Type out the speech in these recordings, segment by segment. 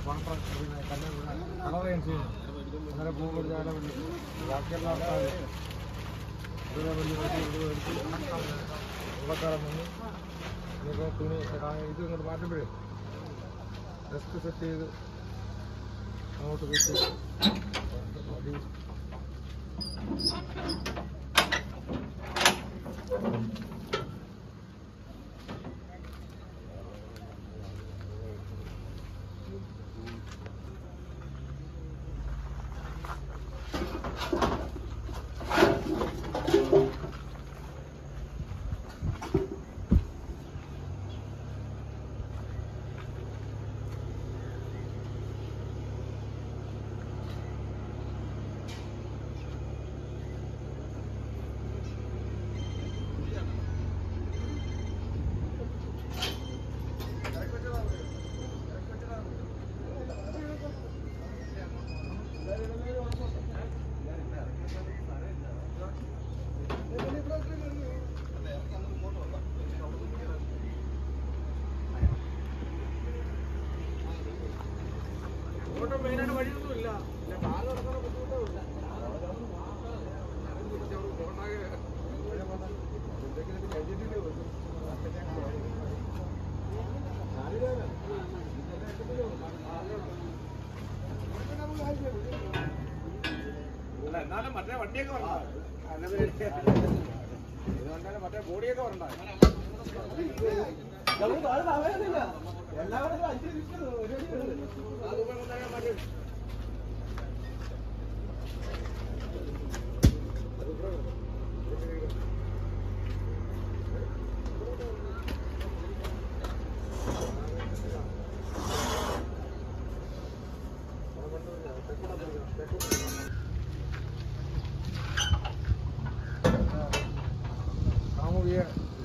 contract പിന്നെ കല്ല് colour agency അന്നേരം പോകുമ്പോൾ ഒരു ചാല വലിയ ബാക്കിയുള്ള ആൾക്കാർ ഇവിടെ വലിയ വലിയ ഇത് മേടിച്ച് ഉള്ളക്കാരൻ വന്ന് ഇനിയിപ്പോൾ തുണി കാ- ഇത് ഇങ്ങോട്ട് മാറ്റുമ്പോഴേ ഡെസ്ക് സെറ്റ് ചെയ്ത് അങ്ങോട്ട് വെച്ച് അത് എന്നാലും മറ്റേ വണ്ടിയൊക്കെ വരണ്ട ഇതുകൊണ്ടാണ് മറ്റേ ബോഡിയൊക്കെ വരണ്ട സാമൂഹിക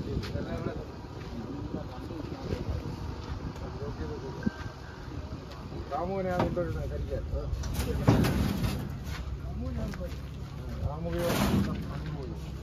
സാമൂഹികനെയാണ് കൊണ്ടുവരുന്നത് കരിക്കാൻ സാമൂഹിക